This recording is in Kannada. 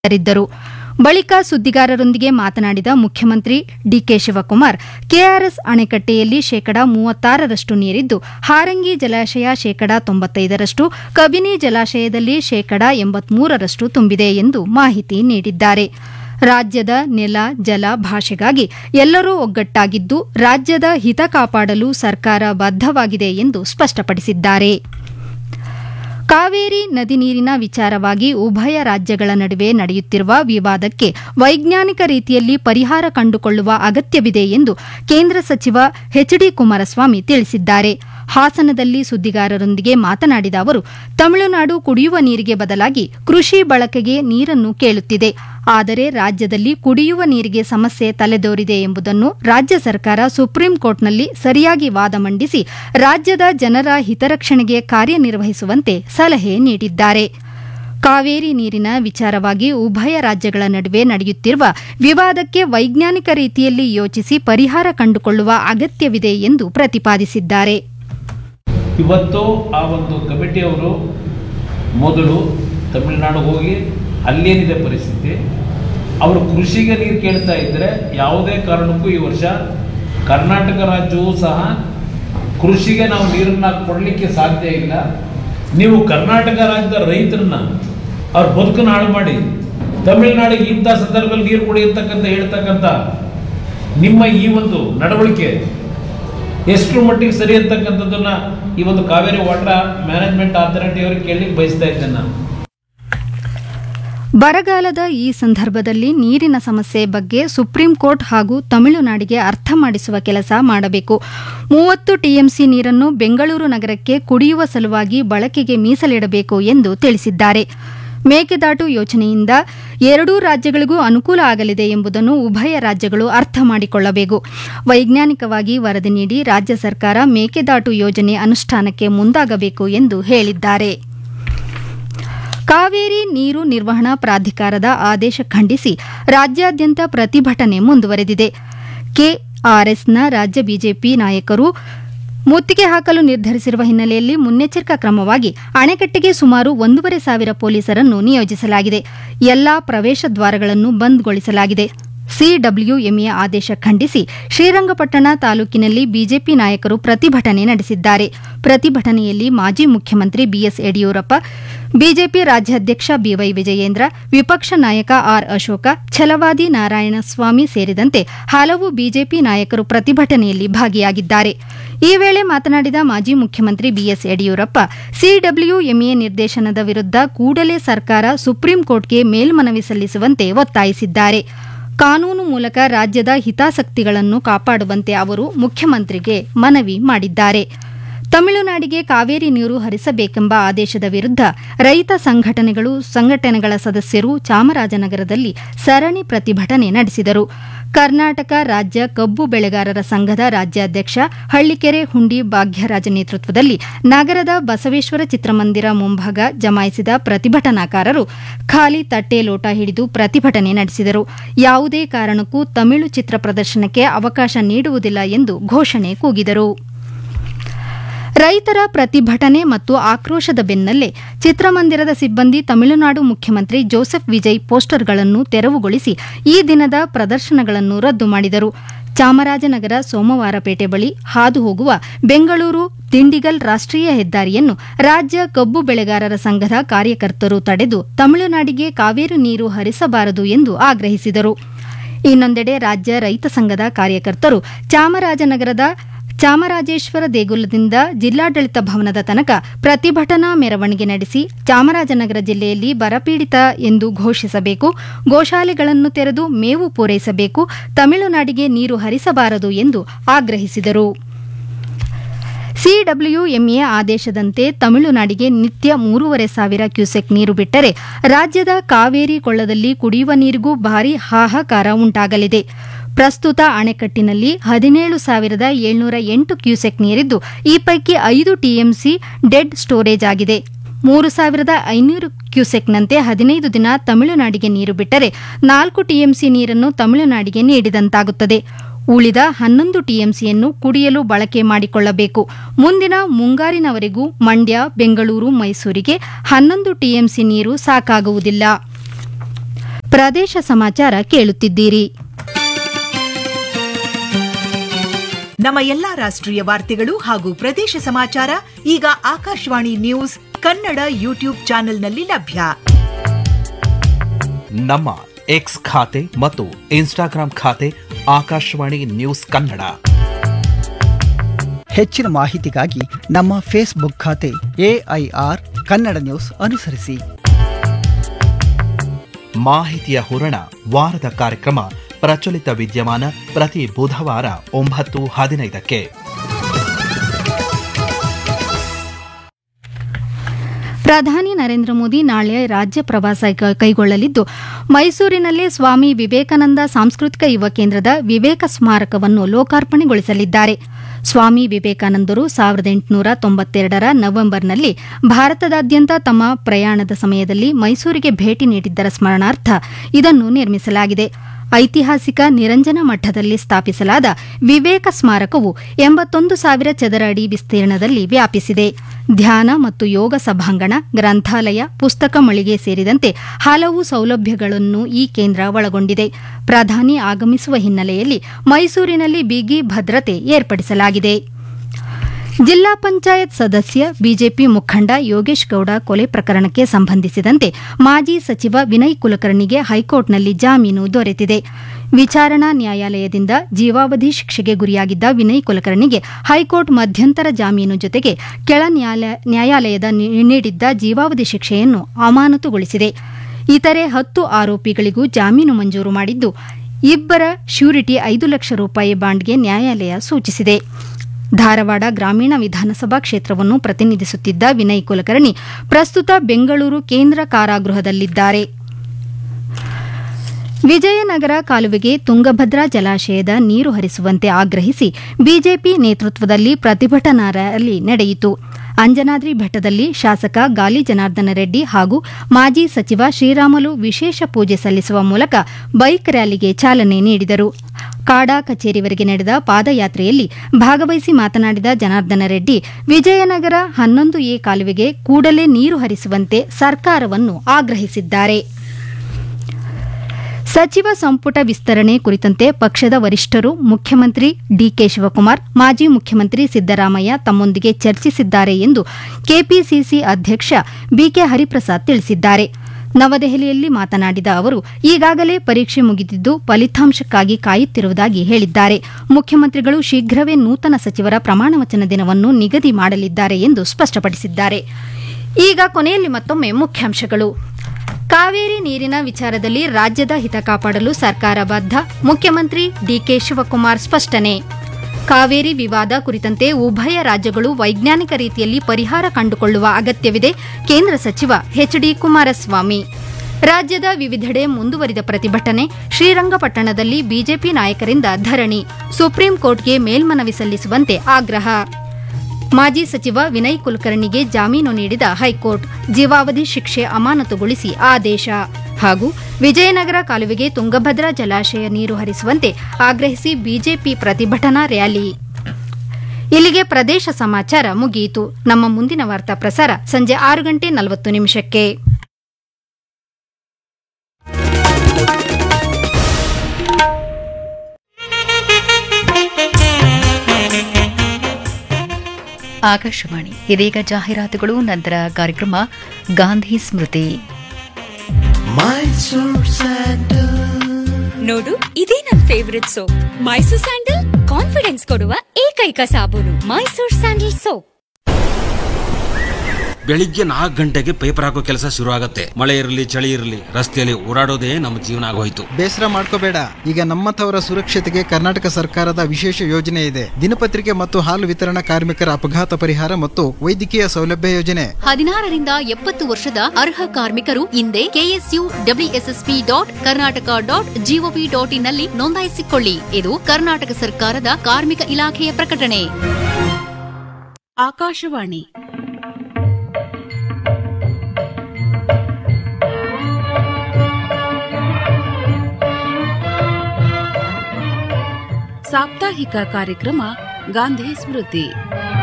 ಉಪಸ್ಥಿತರಿದ್ದರು ಬಳಿಕ ಸುದ್ದಿಗಾರರೊಂದಿಗೆ ಮಾತನಾಡಿದ ಮುಖ್ಯಮಂತ್ರಿ ಡಿಕೆ ಶಿವಕುಮಾರ್ ಕೆಆರ್ಎಸ್ ಅಣೆಕಟ್ಟೆಯಲ್ಲಿ ಶೇಕಡಾ ಮೂವತ್ತಾರರಷ್ಟು ನೀರಿದ್ದು ಹಾರಂಗಿ ಜಲಾಶಯ ಶೇಕಡಾ ತೊಂಬತ್ತೈದರಷ್ಟು ಕಬಿನಿ ಜಲಾಶಯದಲ್ಲಿ ಶೇಕಡಾ ಎಂಬತ್ಮೂರರಷ್ಟು ತುಂಬಿದೆ ಎಂದು ಮಾಹಿತಿ ನೀಡಿದ್ದಾರೆ ರಾಜ್ಯದ ನೆಲ ಜಲ ಭಾಷೆಗಾಗಿ ಎಲ್ಲರೂ ಒಗ್ಗಟ್ಟಾಗಿದ್ದು ರಾಜ್ಯದ ಹಿತ ಕಾಪಾಡಲು ಸರ್ಕಾರ ಬದ್ಧವಾಗಿದೆ ಎಂದು ಸ್ಪಷ್ಟಪಡಿಸಿದ್ದಾರೆ ಕಾವೇರಿ ನದಿ ನೀರಿನ ವಿಚಾರವಾಗಿ ಉಭಯ ರಾಜ್ಯಗಳ ನಡುವೆ ನಡೆಯುತ್ತಿರುವ ವಿವಾದಕ್ಕೆ ವೈಜ್ಞಾನಿಕ ರೀತಿಯಲ್ಲಿ ಪರಿಹಾರ ಕಂಡುಕೊಳ್ಳುವ ಅಗತ್ಯವಿದೆ ಎಂದು ಕೇಂದ್ರ ಸಚಿವ ಎಚ್ ಡಿ ಕುಮಾರಸ್ವಾಮಿ ತಿಳಿಸಿದ್ದಾರೆ ಹಾಸನದಲ್ಲಿ ಸುದ್ದಿಗಾರರೊಂದಿಗೆ ಮಾತನಾಡಿದ ಅವರು ತಮಿಳುನಾಡು ಕುಡಿಯುವ ನೀರಿಗೆ ಬದಲಾಗಿ ಕೃಷಿ ಬಳಕೆಗೆ ನೀರನ್ನು ಕೇಳುತ್ತಿದೆ ಆದರೆ ರಾಜ್ಯದಲ್ಲಿ ಕುಡಿಯುವ ನೀರಿಗೆ ಸಮಸ್ಯೆ ತಲೆದೋರಿದೆ ಎಂಬುದನ್ನು ರಾಜ್ಯ ಸರ್ಕಾರ ಸುಪ್ರೀಂ ಕೋರ್ಟ್ನಲ್ಲಿ ಸರಿಯಾಗಿ ವಾದ ಮಂಡಿಸಿ ರಾಜ್ಯದ ಜನರ ಹಿತರಕ್ಷಣೆಗೆ ಕಾರ್ಯನಿರ್ವಹಿಸುವಂತೆ ಸಲಹೆ ನೀಡಿದ್ದಾರೆ ಕಾವೇರಿ ನೀರಿನ ವಿಚಾರವಾಗಿ ಉಭಯ ರಾಜ್ಯಗಳ ನಡುವೆ ನಡೆಯುತ್ತಿರುವ ವಿವಾದಕ್ಕೆ ವೈಜ್ಞಾನಿಕ ರೀತಿಯಲ್ಲಿ ಯೋಚಿಸಿ ಪರಿಹಾರ ಕಂಡುಕೊಳ್ಳುವ ಅಗತ್ಯವಿದೆ ಎಂದು ಪ್ರತಿಪಾದಿಸಿದ್ದಾರೆ ಇವತ್ತು ಆ ಒಂದು ಕಮಿಟಿಯವರು ಮೊದಲು ತಮಿಳುನಾಡು ಹೋಗಿ ಅಲ್ಲೇನಿದೆ ಪರಿಸ್ಥಿತಿ ಅವರು ಕೃಷಿಗೆ ನೀರು ಕೇಳ್ತಾ ಇದ್ದರೆ ಯಾವುದೇ ಕಾರಣಕ್ಕೂ ಈ ವರ್ಷ ಕರ್ನಾಟಕ ರಾಜ್ಯವೂ ಸಹ ಕೃಷಿಗೆ ನಾವು ನೀರನ್ನು ಕೊಡಲಿಕ್ಕೆ ಸಾಧ್ಯ ಇಲ್ಲ ನೀವು ಕರ್ನಾಟಕ ರಾಜ್ಯದ ರೈತರನ್ನ ಅವ್ರ ಬದುಕನ್ನು ಹಾಳು ಮಾಡಿ ತಮಿಳುನಾಡಿಗೆ ಇಂಥ ಸಂದರ್ಭದಲ್ಲಿ ನೀರು ಕೊಡಿ ಅಂತಕ್ಕಂಥ ಹೇಳ್ತಕ್ಕಂಥ ನಿಮ್ಮ ಈ ಒಂದು ನಡವಳಿಕೆ ಎಷ್ಟು ಮಟ್ಟಿಗೆ ಸರಿ ಅಂತಕ್ಕಂಥದ್ದನ್ನ ಈ ಒಂದು ಕಾವೇರಿ ವಾಟರ್ ಮ್ಯಾನೇಜ್ಮೆಂಟ್ ಅಥಾರಿಟಿ ಅವರಿಗೆ ಕೇಳಲಿಕ್ಕೆ ಬಯಸ್ತಾ ಇದ್ದೇನೆ ನಾನು ಬರಗಾಲದ ಈ ಸಂದರ್ಭದಲ್ಲಿ ನೀರಿನ ಸಮಸ್ಯೆ ಬಗ್ಗೆ ಸುಪ್ರೀಂ ಕೋರ್ಟ್ ಹಾಗೂ ತಮಿಳುನಾಡಿಗೆ ಅರ್ಥ ಮಾಡಿಸುವ ಕೆಲಸ ಮಾಡಬೇಕು ಮೂವತ್ತು ಟಿಎಂಸಿ ನೀರನ್ನು ಬೆಂಗಳೂರು ನಗರಕ್ಕೆ ಕುಡಿಯುವ ಸಲುವಾಗಿ ಬಳಕೆಗೆ ಮೀಸಲಿಡಬೇಕು ಎಂದು ತಿಳಿಸಿದ್ದಾರೆ ಮೇಕೆದಾಟು ಯೋಜನೆಯಿಂದ ಎರಡೂ ರಾಜ್ಯಗಳಿಗೂ ಅನುಕೂಲ ಆಗಲಿದೆ ಎಂಬುದನ್ನು ಉಭಯ ರಾಜ್ಯಗಳು ಅರ್ಥ ಮಾಡಿಕೊಳ್ಳಬೇಕು ವೈಜ್ಞಾನಿಕವಾಗಿ ವರದಿ ನೀಡಿ ರಾಜ್ಯ ಸರ್ಕಾರ ಮೇಕೆದಾಟು ಯೋಜನೆ ಅನುಷ್ಠಾನಕ್ಕೆ ಮುಂದಾಗಬೇಕು ಎಂದು ಹೇಳಿದ್ದಾರೆ ಕಾವೇರಿ ನೀರು ನಿರ್ವಹಣಾ ಪ್ರಾಧಿಕಾರದ ಆದೇಶ ಖಂಡಿಸಿ ರಾಜ್ಯಾದ್ಯಂತ ಪ್ರತಿಭಟನೆ ಮುಂದುವರೆದಿದೆ ಕೆಆರ್ಎಸ್ನ ರಾಜ್ಯ ಬಿಜೆಪಿ ನಾಯಕರು ಮುತ್ತಿಗೆ ಹಾಕಲು ನಿರ್ಧರಿಸಿರುವ ಹಿನ್ನೆಲೆಯಲ್ಲಿ ಮುನ್ನೆಚ್ಚರಿಕಾ ಕ್ರಮವಾಗಿ ಅಣೆಕಟ್ಟೆಗೆ ಸುಮಾರು ಒಂದೂವರೆ ಸಾವಿರ ಪೊಲೀಸರನ್ನು ನಿಯೋಜಿಸಲಾಗಿದೆ ಎಲ್ಲಾ ಪ್ರವೇಶ ದ್ವಾರಗಳನ್ನು ಬಂದ್ಗೊಳಿಸಲಾಗಿದೆ ಸಿಡಬ್ಲ್ಯೂಎಂಎ ಆದೇಶ ಖಂಡಿಸಿ ಶ್ರೀರಂಗಪಟ್ಟಣ ತಾಲೂಕಿನಲ್ಲಿ ಬಿಜೆಪಿ ನಾಯಕರು ಪ್ರತಿಭಟನೆ ನಡೆಸಿದ್ದಾರೆ ಪ್ರತಿಭಟನೆಯಲ್ಲಿ ಮಾಜಿ ಮುಖ್ಯಮಂತ್ರಿ ಬಿಎಸ್ ಯಡಿಯೂರಪ್ಪ ಬಿಜೆಪಿ ರಾಜ್ಯಾಧ್ಯಕ್ಷ ಬಿವೈ ವಿಜಯೇಂದ್ರ ವಿಪಕ್ಷ ನಾಯಕ ಆರ್ ಅಶೋಕ ಛಲವಾದಿ ನಾರಾಯಣಸ್ವಾಮಿ ಸೇರಿದಂತೆ ಹಲವು ಬಿಜೆಪಿ ನಾಯಕರು ಪ್ರತಿಭಟನೆಯಲ್ಲಿ ಭಾಗಿಯಾಗಿದ್ದಾರೆ ಈ ವೇಳೆ ಮಾತನಾಡಿದ ಮಾಜಿ ಮುಖ್ಯಮಂತ್ರಿ ಬಿಎಸ್ ಯಡಿಯೂರಪ್ಪ ಸಿಡಬ್ಲ್ಯೂಎಂಎ ನಿರ್ದೇಶನದ ವಿರುದ್ಧ ಕೂಡಲೇ ಸರ್ಕಾರ ಸುಪ್ರೀಂ ಕೋರ್ಟ್ಗೆ ಮೇಲ್ಮನವಿ ಸಲ್ಲಿಸುವಂತೆ ಒತ್ತಾಯಿಸಿದ್ದಾರೆ ಕಾನೂನು ಮೂಲಕ ರಾಜ್ಯದ ಹಿತಾಸಕ್ತಿಗಳನ್ನು ಕಾಪಾಡುವಂತೆ ಅವರು ಮುಖ್ಯಮಂತ್ರಿಗೆ ಮನವಿ ಮಾಡಿದ್ದಾರೆ ತಮಿಳುನಾಡಿಗೆ ಕಾವೇರಿ ನೀರು ಹರಿಸಬೇಕೆಂಬ ಆದೇಶದ ವಿರುದ್ಧ ರೈತ ಸಂಘಟನೆಗಳು ಸಂಘಟನೆಗಳ ಸದಸ್ಯರು ಚಾಮರಾಜನಗರದಲ್ಲಿ ಸರಣಿ ಪ್ರತಿಭಟನೆ ನಡೆಸಿದರು ಕರ್ನಾಟಕ ರಾಜ್ಯ ಕಬ್ಬು ಬೆಳೆಗಾರರ ಸಂಘದ ರಾಜ್ಯಾಧ್ಯಕ್ಷ ಹಳ್ಳಿಕೆರೆ ಹುಂಡಿ ಭಾಗ್ಯರಾಜ ನೇತೃತ್ವದಲ್ಲಿ ನಗರದ ಬಸವೇಶ್ವರ ಚಿತ್ರಮಂದಿರ ಮುಂಭಾಗ ಜಮಾಯಿಸಿದ ಪ್ರತಿಭಟನಾಕಾರರು ಖಾಲಿ ತಟ್ಟೆ ಲೋಟ ಹಿಡಿದು ಪ್ರತಿಭಟನೆ ನಡೆಸಿದರು ಯಾವುದೇ ಕಾರಣಕ್ಕೂ ತಮಿಳು ಚಿತ್ರ ಪ್ರದರ್ಶನಕ್ಕೆ ಅವಕಾಶ ನೀಡುವುದಿಲ್ಲ ಎಂದು ಘೋಷಣೆ ಕೂಗಿದರು ರೈತರ ಪ್ರತಿಭಟನೆ ಮತ್ತು ಆಕ್ರೋಶದ ಬೆನ್ನಲ್ಲೇ ಚಿತ್ರಮಂದಿರದ ಸಿಬ್ಬಂದಿ ತಮಿಳುನಾಡು ಮುಖ್ಯಮಂತ್ರಿ ಜೋಸೆಫ್ ವಿಜಯ್ ಪೋಸ್ಟರ್ಗಳನ್ನು ತೆರವುಗೊಳಿಸಿ ಈ ದಿನದ ಪ್ರದರ್ಶನಗಳನ್ನು ರದ್ದು ಮಾಡಿದರು ಚಾಮರಾಜನಗರ ಸೋಮವಾರಪೇಟೆ ಬಳಿ ಹಾದು ಹೋಗುವ ಬೆಂಗಳೂರು ದಿಂಡಿಗಲ್ ರಾಷ್ಟ್ರೀಯ ಹೆದ್ದಾರಿಯನ್ನು ರಾಜ್ಯ ಕಬ್ಬು ಬೆಳೆಗಾರರ ಸಂಘದ ಕಾರ್ಯಕರ್ತರು ತಡೆದು ತಮಿಳುನಾಡಿಗೆ ಕಾವೇರಿ ನೀರು ಹರಿಸಬಾರದು ಎಂದು ಆಗ್ರಹಿಸಿದರು ಇನ್ನೊಂದೆಡೆ ರಾಜ್ಯ ರೈತ ಸಂಘದ ಕಾರ್ಯಕರ್ತರು ಚಾಮರಾಜನಗರದ ಚಾಮರಾಜೇಶ್ವರ ದೇಗುಲದಿಂದ ಜಿಲ್ಲಾಡಳಿತ ಭವನದ ತನಕ ಪ್ರತಿಭಟನಾ ಮೆರವಣಿಗೆ ನಡೆಸಿ ಚಾಮರಾಜನಗರ ಜಿಲ್ಲೆಯಲ್ಲಿ ಬರಪೀಡಿತ ಎಂದು ಘೋಷಿಸಬೇಕು ಗೋಶಾಲೆಗಳನ್ನು ತೆರೆದು ಮೇವು ಪೂರೈಸಬೇಕು ತಮಿಳುನಾಡಿಗೆ ನೀರು ಹರಿಸಬಾರದು ಎಂದು ಆಗ್ರಹಿಸಿದರು ಸಿಡಬ್ಲ್ಯೂಎಂಎ ಆದೇಶದಂತೆ ತಮಿಳುನಾಡಿಗೆ ನಿತ್ಯ ಮೂರುವರೆ ಸಾವಿರ ಕ್ಯೂಸೆಕ್ ನೀರು ಬಿಟ್ಟರೆ ರಾಜ್ಯದ ಕಾವೇರಿ ಕೊಳ್ಳದಲ್ಲಿ ಕುಡಿಯುವ ನೀರಿಗೂ ಭಾರೀ ಹಾಹಾಕಾರ ಉಂಟಾಗಲಿದೆ ಪ್ರಸ್ತುತ ಅಣೆಕಟ್ಟಿನಲ್ಲಿ ಹದಿನೇಳು ಸಾವಿರದ ಏಳ್ನೂರ ಎಂಟು ಕ್ಯೂಸೆಕ್ ನೀರಿದ್ದು ಈ ಪೈಕಿ ಐದು ಟಿಎಂಸಿ ಡೆಡ್ ಸ್ಟೋರೇಜ್ ಆಗಿದೆ ಮೂರು ಸಾವಿರದ ಐನೂರು ಕ್ಯೂಸೆಕ್ನಂತೆ ಹದಿನೈದು ದಿನ ತಮಿಳುನಾಡಿಗೆ ನೀರು ಬಿಟ್ಟರೆ ನಾಲ್ಕು ಟಿಎಂಸಿ ನೀರನ್ನು ತಮಿಳುನಾಡಿಗೆ ನೀಡಿದಂತಾಗುತ್ತದೆ ಉಳಿದ ಹನ್ನೊಂದು ಟಿಎಂಸಿಯನ್ನು ಕುಡಿಯಲು ಬಳಕೆ ಮಾಡಿಕೊಳ್ಳಬೇಕು ಮುಂದಿನ ಮುಂಗಾರಿನವರೆಗೂ ಮಂಡ್ಯ ಬೆಂಗಳೂರು ಮೈಸೂರಿಗೆ ಹನ್ನೊಂದು ಟಿಎಂಸಿ ನೀರು ಸಾಕಾಗುವುದಿಲ್ಲ ಪ್ರದೇಶ ಸಮಾಚಾರ ಕೇಳುತ್ತಿದ್ದೀರಿ ನಮ್ಮ ಎಲ್ಲಾ ರಾಷ್ಟ್ರೀಯ ವಾರ್ತೆಗಳು ಹಾಗೂ ಪ್ರದೇಶ ಸಮಾಚಾರ ಈಗ ಆಕಾಶವಾಣಿ ನ್ಯೂಸ್ ಕನ್ನಡ ಯೂಟ್ಯೂಬ್ ಚಾನೆಲ್ನಲ್ಲಿ ಲಭ್ಯ ನಮ್ಮ ಎಕ್ಸ್ ಖಾತೆ ಮತ್ತು ಇನ್ಸ್ಟಾಗ್ರಾಂ ಖಾತೆ ಆಕಾಶವಾಣಿ ನ್ಯೂಸ್ ಕನ್ನಡ ಹೆಚ್ಚಿನ ಮಾಹಿತಿಗಾಗಿ ನಮ್ಮ ಫೇಸ್ಬುಕ್ ಖಾತೆ ಎಐಆರ್ ಕನ್ನಡ ನ್ಯೂಸ್ ಅನುಸರಿಸಿ ಮಾಹಿತಿಯ ಹೂರಣ ವಾರದ ಕಾರ್ಯಕ್ರಮ ಪ್ರಚಲಿತ ವಿದ್ಯಮಾನ ಪ್ರತಿ ಬುಧವಾರ ಒಂಬತ್ತು ಹದಿನೈದಕ್ಕೆ ಪ್ರಧಾನಿ ನರೇಂದ್ರ ಮೋದಿ ನಾಳೆ ರಾಜ್ಯ ಪ್ರವಾಸ ಕೈ- ಕೈಗೊಳ್ಳಲಿದ್ದು ಮೈಸೂರಿನಲ್ಲಿ ಸ್ವಾಮಿ ವಿವೇಕಾನಂದ ಸಾಂಸ್ಕೃತಿಕ ಯುವ ಕೇಂದ್ರದ ವಿವೇಕ ಸ್ಮಾರಕವನ್ನು ಲೋಕಾರ್ಪಣೆಗೊಳಿಸಲಿದ್ದಾರೆ ಸ್ವಾಮಿ ವಿವೇಕಾನಂದರು ಸಾವಿರದ ಎಂಟುನೂರ ತೊಂಬತ್ತೆರಡರ ನವೆಂಬರ್ನಲ್ಲಿ ಭಾರತದಾದ್ಯಂತ ತಮ್ಮ ಪ್ರಯಾಣದ ಸಮಯದಲ್ಲಿ ಮೈಸೂರಿಗೆ ಭೇಟಿ ನೀಡಿದ್ದರ ಸ್ಮರಣಾರ್ಥ ಇದನ್ನು ನಿರ್ಮಿಸಲಾಗಿದೆ ಐತಿಹಾಸಿಕ ನಿರಂಜನ ಮಠದಲ್ಲಿ ಸ್ಥಾಪಿಸಲಾದ ವಿವೇಕ ಸ್ಮಾರಕವು ಎಂಬತ್ತೊಂದು ಸಾವಿರ ಚದರ ಅಡಿ ವಿಸ್ತೀರ್ಣದಲ್ಲಿ ವ್ಯಾಪಿಸಿದೆ ಧ್ಯಾನ ಮತ್ತು ಯೋಗ ಸಭಾಂಗಣ ಗ್ರಂಥಾಲಯ ಪುಸ್ತಕ ಮಳಿಗೆ ಸೇರಿದಂತೆ ಹಲವು ಸೌಲಭ್ಯಗಳನ್ನು ಈ ಕೇಂದ್ರ ಒಳಗೊಂಡಿದೆ ಪ್ರಧಾನಿ ಆಗಮಿಸುವ ಹಿನ್ನೆಲೆಯಲ್ಲಿ ಮೈಸೂರಿನಲ್ಲಿ ಬಿಗಿ ಭದ್ರತೆ ಏರ್ಪಡಿಸಲಾಗಿದೆ ಜಿಲ್ಲಾ ಪಂಚಾಯತ್ ಸದಸ್ಯ ಬಿಜೆಪಿ ಮುಖಂಡ ಯೋಗೇಶ್ ಗೌಡ ಕೊಲೆ ಪ್ರಕರಣಕ್ಕೆ ಸಂಬಂಧಿಸಿದಂತೆ ಮಾಜಿ ಸಚಿವ ವಿನಯ್ ಕುಲಕರ್ಣಿಗೆ ಹೈಕೋರ್ಟ್ನಲ್ಲಿ ಜಾಮೀನು ದೊರೆತಿದೆ ವಿಚಾರಣಾ ನ್ಯಾಯಾಲಯದಿಂದ ಜೀವಾವಧಿ ಶಿಕ್ಷೆಗೆ ಗುರಿಯಾಗಿದ್ದ ವಿನಯ್ ಕುಲಕರ್ಣಿಗೆ ಹೈಕೋರ್ಟ್ ಮಧ್ಯಂತರ ಜಾಮೀನು ಜೊತೆಗೆ ಕೆಳ ನ್ಯಾಯಾಲ- ನ್ಯಾಯಾಲಯದ ನೀ- ನೀಡಿದ್ದ ಜೀವಾವಧಿ ಶಿಕ್ಷೆಯನ್ನು ಅಮಾನತುಗೊಳಿಸಿದೆ ಇತರೆ ಹತ್ತು ಆರೋಪಿಗಳಿಗೂ ಜಾಮೀನು ಮಂಜೂರು ಮಾಡಿದ್ದು ಇಬ್ಬರ ಶ್ಯೂರಿಟಿ ಐದು ಲಕ್ಷ ರೂಪಾಯಿ ಬಾಂಡ್ಗೆ ನ್ಯಾಯಾಲಯ ಸೂಚಿಸಿದೆ ಧಾರವಾಡ ಗ್ರಾಮೀಣ ವಿಧಾನಸಭಾ ಕ್ಷೇತ್ರವನ್ನು ಪ್ರತಿನಿಧಿಸುತ್ತಿದ್ದ ವಿನಯ್ ಕುಲಕರ್ಣಿ ಪ್ರಸ್ತುತ ಬೆಂಗಳೂರು ಕೇಂದ್ರ ಕಾರಾಗೃಹದಲ್ಲಿದ್ದಾರೆ ವಿಜಯನಗರ ಕಾಲುವೆಗೆ ತುಂಗಭದ್ರಾ ಜಲಾಶಯದ ನೀರು ಹರಿಸುವಂತೆ ಆಗ್ರಹಿಸಿ ಬಿಜೆಪಿ ನೇತೃತ್ವದಲ್ಲಿ ಪ್ರತಿಭಟನಾ ರ್ಯಾಲಿ ನಡೆಯಿತು ಅಂಜನಾದ್ರಿ ಬೆಟ್ಟದಲ್ಲಿ ಶಾಸಕ ಗಾಲಿ ಜನಾರ್ದನ ರೆಡ್ಡಿ ಹಾಗೂ ಮಾಜಿ ಸಚಿವ ಶ್ರೀರಾಮುಲು ವಿಶೇಷ ಪೂಜೆ ಸಲ್ಲಿಸುವ ಮೂಲಕ ಬೈಕ್ ರ್ಯಾಲಿಗೆ ಚಾಲನೆ ನೀಡಿದರು ಕಾಡಾ ಕಚೇರಿವರೆಗೆ ನಡೆದ ಪಾದಯಾತ್ರೆಯಲ್ಲಿ ಭಾಗವಹಿಸಿ ಮಾತನಾಡಿದ ಜನಾರ್ದನ ರೆಡ್ಡಿ ವಿಜಯನಗರ ಹನ್ನೊಂದು ಎ ಕಾಲುವೆಗೆ ಕೂಡಲೇ ನೀರು ಹರಿಸುವಂತೆ ಸರ್ಕಾರವನ್ನು ಆಗ್ರಹಿಸಿದ್ದಾರೆ ಸಚಿವ ಸಂಪುಟ ವಿಸ್ತರಣೆ ಕುರಿತಂತೆ ಪಕ್ಷದ ವರಿಷ್ಠರು ಮುಖ್ಯಮಂತ್ರಿ ಡಿಕೆ ಶಿವಕುಮಾರ್ ಮಾಜಿ ಮುಖ್ಯಮಂತ್ರಿ ಸಿದ್ದರಾಮಯ್ಯ ತಮ್ಮೊಂದಿಗೆ ಚರ್ಚಿಸಿದ್ದಾರೆ ಎಂದು ಕೆಪಿಸಿಸಿ ಅಧ್ಯಕ್ಷ ಬಿಕೆ ಹರಿಪ್ರಸಾದ್ ತಿಳಿಸಿದ್ದಾರೆ ನವದೆಹಲಿಯಲ್ಲಿ ಮಾತನಾಡಿದ ಅವರು ಈಗಾಗಲೇ ಪರೀಕ್ಷೆ ಮುಗಿದಿದ್ದು ಫಲಿತಾಂಶಕ್ಕಾಗಿ ಕಾಯುತ್ತಿರುವುದಾಗಿ ಹೇಳಿದ್ದಾರೆ ಮುಖ್ಯಮಂತ್ರಿಗಳು ಶೀಘ್ರವೇ ನೂತನ ಸಚಿವರ ಪ್ರಮಾಣವಚನ ದಿನವನ್ನು ನಿಗದಿ ಮಾಡಲಿದ್ದಾರೆ ಎಂದು ಸ್ಪಷ್ಟಪಡಿಸಿದ್ದಾರೆ ಈಗ ಕೊನೆಯಲ್ಲಿ ಮತ್ತೊಮ್ಮೆ ಮುಖ್ಯಾಂಶಗಳು ಕಾವೇರಿ ನೀರಿನ ವಿಚಾರದಲ್ಲಿ ರಾಜ್ಯದ ಹಿತ ಕಾಪಾಡಲು ಸರ್ಕಾರ ಬದ್ಧ ಮುಖ್ಯಮಂತ್ರಿ ಡಿಕೆ ಶಿವಕುಮಾರ್ ಸ್ಪಷ್ಟನೆ ಕಾವೇರಿ ವಿವಾದ ಕುರಿತಂತೆ ಉಭಯ ರಾಜ್ಯಗಳು ವೈಜ್ಞಾನಿಕ ರೀತಿಯಲ್ಲಿ ಪರಿಹಾರ ಕಂಡುಕೊಳ್ಳುವ ಅಗತ್ಯವಿದೆ ಕೇಂದ್ರ ಸಚಿವ ಎಚ್ಡಿ ಕುಮಾರಸ್ವಾಮಿ ರಾಜ್ಯದ ವಿವಿಧೆಡೆ ಮುಂದುವರಿದ ಪ್ರತಿಭಟನೆ ಶ್ರೀರಂಗಪಟ್ಟಣದಲ್ಲಿ ಬಿಜೆಪಿ ನಾಯಕರಿಂದ ಧರಣಿ ಸುಪ್ರೀಂ ಕೋರ್ಟ್ಗೆ ಮೇಲ್ಮನವಿ ಸಲ್ಲಿಸುವಂತೆ ಆಗ್ರಹ ಮಾಜಿ ಸಚಿವ ವಿನಯ್ ಕುಲಕರ್ಣಿಗೆ ಜಾಮೀನು ನೀಡಿದ ಹೈಕೋರ್ಟ್ ಜೀವಾವಧಿ ಶಿಕ್ಷೆ ಅಮಾನತುಗೊಳಿಸಿ ಆದೇಶ ಹಾಗೂ ವಿಜಯನಗರ ಕಾಲುವೆಗೆ ತುಂಗಭದ್ರಾ ಜಲಾಶಯ ನೀರು ಹರಿಸುವಂತೆ ಆಗ್ರಹಿಸಿ ಬಿಜೆಪಿ ಪ್ರತಿಭಟನಾ ರ್ಯಾಲಿ ಇಲ್ಲಿಗೆ ಪ್ರದೇಶ ಸಮಾಚಾರ ಮುಗಿಯಿತು ನಮ್ಮ ಮುಂದಿನ ವಾರ್ತಾ ಪ್ರಸಾರ ಸಂಜೆ ಆರು ಗಂಟೆ ನಲವತ್ತು ನಿಮಿಷಕ್ಕೆ ಆಕಾಶವಾಣಿ ಇದೀಗ ಜಾಹೀರಾತುಗಳು ನಂತರ ಕಾರ್ಯಕ್ರಮ ಗಾಂಧಿ ಸ್ಮೃತಿ ನೋಡು ಇದೇ ನನ್ favourite soap Mysore Sandal confidence ಕೊಡುವ ಏಕೈಕ ಸಾಬೂನು ಮೈಸೂರ್ ಸ್ಯಾಂಡಲ್ ಸೋಪ್ ಬೆಳಿಗ್ಗೆ ನಾಲ್ಕು ಗಂಟೆಗೆ ಪೇಪರ್ ಹಾಕೋ ಕೆಲಸ ಶುರು ಆಗತ್ತೆ ಮಳೆ ಇರಲಿ ಚಳಿ ಇರಲಿ ರಸ್ತೆಯಲ್ಲಿ ಓಡಾಡೋದೇ ನಮ್ಮ ಜೀವನ ಆಗೋಯ್ತು ಬೇಸರ ಮಾಡ್ಕೋಬೇಡ ಈಗ ನಮ್ಮಂಥವರ ಸುರಕ್ಷತೆಗೆ ಕರ್ನಾಟಕ ಸರ್ಕಾರದ ವಿಶೇಷ ಯೋಜನೆ ಇದೆ ದಿನಪತ್ರಿಕೆ ಮತ್ತು ಹಾಲು ವಿತರಣಾ ಕಾರ್ಮಿಕರ ಅಪಘಾತ ಪರಿಹಾರ ಮತ್ತು ವೈದ್ಯಕೀಯ ಸೌಲಭ್ಯ ಯೋಜನೆ ಹದಿನಾರರಿಂದ ಎಪ್ಪತ್ತು ವರ್ಷದ ಅರ್ಹ ಕಾರ್ಮಿಕರು ಹಿಂದೆ KSU WSSP dot Karnataka dot GOV dot ಇನ್ನಲ್ಲಿ ನೋಂದಾಯಿಸಿಕೊಳ್ಳಿ ಇದು ಕರ್ನಾಟಕ ಸರ್ಕಾರದ ಕಾರ್ಮಿಕ ಇಲಾಖೆಯ ಪ್ರಕಟಣೆ ಆಕಾಶವಾಣಿ ಸಾಪ್ತಾಹಿಕ ಕಾರ್ಯಕ್ರಮ ಗಾಂಧಿ ಸ್ಮೃತಿ